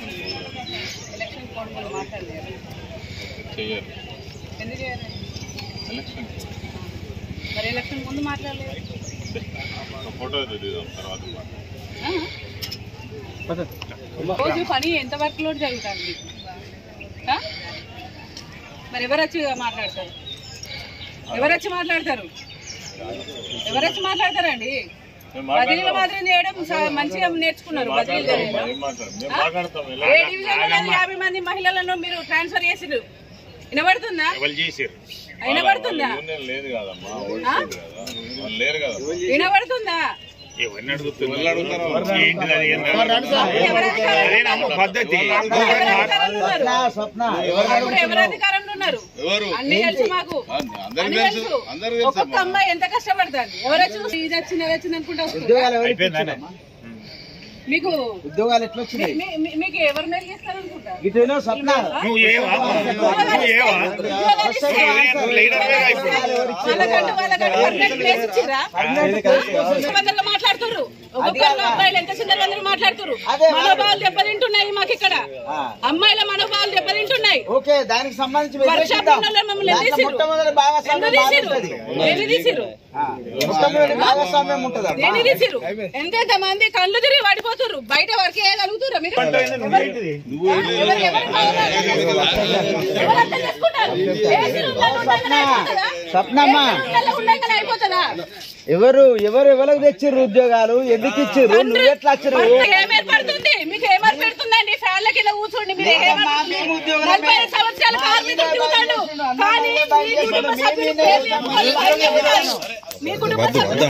Election code వాళ్ళు మాట్లాడలేరు చెయ్యరు ఎందుకు చేయరు ఎలక్షన్ మరి ఎలక్షన్ ముందు మాట్లాడలేదు ఒక ఫోటో దిగుదాం తర్వాత మాట్లాడదాం. రోజు పని ఎంత వర్క్ లోడ్ జరుగుతుంది మీకు ఆ? మరి ఎవరు వచ్చి మాట్లాడతారు ఎవరు వచ్చి మాట్లాడతారు ఎవరు వచ్చి మాట్లాడతారండి మేము బదిలీల మాట్లాడదాం. మాత్రం చేయడం స- మంచిగా నేర్చుకున్నారు బదిలీలు మాట్లాడదాం. చేయడం ఏం మాట్లాడదాం? మేము మాట్లాడతాం ఎలా ఏ డివిజన్ యాభై మంది మహిళలను మీరు ట్రాన్స్ఫర్ చేసిరు వినబడుతుందా వినబడుతుందా యూనియన్ లేదు కదమ్మా ఓడిపోయింది కదా వాళ్ళు లేరు కదా వినబడుతుందా ఎవరిని అడుగుతున్నారు ఎవరు అధికారంలో ఉన్నారు? పద్ధతి ఎవరు అధికారంలో ఉన్నారు? స్వప్న ఇప్పుడు ఎవరు అధికారంలో ఉన్నారు ఎవరు అన్ని తెలుసు మాకు అందరికి అన్ని తెలుసు తెలుసు అందరికి తెలుసు ఒక్కొక్క అమ్మాయి ఎంత కష్టపడుతుంది ఎవరు వచ్చి ఇది వచ్చింది అది వచ్చింది అనుకుంటా వస్తుంది ఉద్యోగాలు ఎవరికి ఇచ్చిందమ్మా? మీకు ఉద్యోగాలు ఎట్లా వచ్చినాయి మీ- మీ- మీకు ఎవరు మెరిగిస్తారు అనుకుంటా ఇటునో స్వప్న నువ్వు ఏవా నువ్వు ఏవా లీడర్వే ఇప్పుడు వాళ్ళకంటూ వాళ్ళకంటూ పర్మనెంట్ ప్లేస్ ఇచ్చిర్రా? వందరగా మాట్లాడుతుర్రు ఒక్కొక్కరు అబ్బాయిలు ఎంత చిన్న వందరూ మాట్లాడుతుర్రు అదే మనోభావాలు దెబ్బతింటున్నాయి మాకు ఇక్కడ ఆ. అమ్మాయిల మనోభావాలు దెబ్బతింటున్నాయి ఓకే దానికి సంబంధించి వర్షాప్ విశ్లేషిద్దాం. ఉన్న వాళ్ళని మమ్మల్ని దాంట్లో ఎదిరిసిర్రు. మొట్టమొదటి భాగస్వామ్యం ఎందుకు తీసిర్రు? బాగుంటది. ఎందుకు తీసిర్రు? ఆ, మొట్టమొదటి భాగస్వామ్యం ఉంటది దేని తీసిర్రు ఎంతెంత మంది కళ్ళు తిరిగి పడిపోతుర్రు బయట వర్క్ చేయగలుగుతుర్రా మీరు ఎవరు- ఎవరు- ఎవరు కావాలి? ఎవరు అర్థం చేసుకుంటారు? ఏసీ రూమ్లలో ఉండగానే అయిపోతుందా? స్వప్నమ్మ. ఏసీ రూమ్లలో ఉండగానే అయిపోతుందా? ఎవరు ఎవరు ఎవరికి తెచ్చిర్రు ఉద్యోగాలు ఎందుకు ఇచ్చిర్రు నువ్వు ఎట్లా వచ్చిర్రు మనకు ఏం ఏర్పడుతుంది మీకు ఏం ఏర్పడుతుందండి ఫ్యాన్ల కింద కూర్చోండి మీరు ఏం మా మేము ఉద్యోగాలు నలభై ఐదు సంవత్సరాల కార్మికులు తిరుగుతాడు కానీ మీ కుటుంబ సభ్యులు పేర్లు చెప్పుకొని బయట చెప్తారు. మీ కుటుంబ సభ్యులు